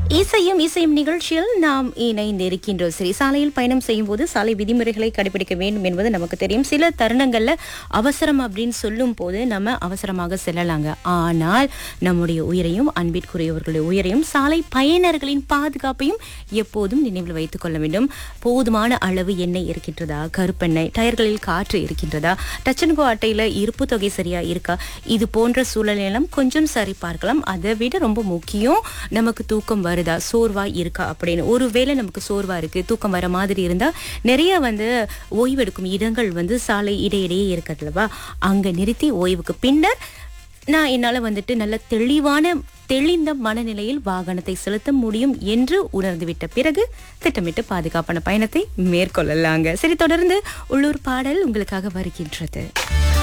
இசையும் இசையும் நிகழ்ச்சியில் நாம் இணைந்திருக்கின்றோம் சரி சாலையில் பயணம் செய்யும் போது சாலை விதிமுறைகளை கடைபிடிக்க வேண்டும் என்பது நமக்கு தெரியும் சில தருணங்கள்ல அவசரம் அப்படின்னு சொல்லும் போது நம்ம அவசரமாக செல்லலாங்க ஆனால் நம்முடைய உயிரையும் அன்பிற்குரியவர்களுடைய உயிரையும் சாலை பயணர்களின் பாதுகாப்பையும் எப்போதும் நினைவில் வைத்துக் கொள்ள வேண்டும் போதுமான அளவு எண்ணெய் இருக்கின்றதா கருப்பெண்ணெய் டயர்களில் காற்று இருக்கின்றதா டச்சன்கோ அட்டையில இருப்பு தொகை சரியா இருக்கா இது போன்ற சூழலெல்லாம் கொஞ்சம் சரி பார்க்கலாம் அதை விட ரொம்ப முக்கியம் நமக்கு தூக்கம் வருதா சோர்வா இருக்கா அப்படின்னு ஒருவேளை நமக்கு சோர்வா இருக்கு தூக்கம் வர மாதிரி இருந்தா நிறைய வந்து ஓய்வெடுக்கும் இடங்கள் வந்து சாலை இடையிடையே இருக்கிறதுலவா அங்க நிறுத்தி ஓய்வுக்கு பின்னர் நான் என்னால வந்துட்டு நல்ல தெளிவான தெளிந்த மனநிலையில் வாகனத்தை செலுத்த முடியும் என்று உணர்ந்துவிட்ட பிறகு திட்டமிட்டு பாதுகாப்பான பயணத்தை மேற்கொள்ளலாங்க சரி தொடர்ந்து உள்ளூர் பாடல் உங்களுக்காக வருகின்றது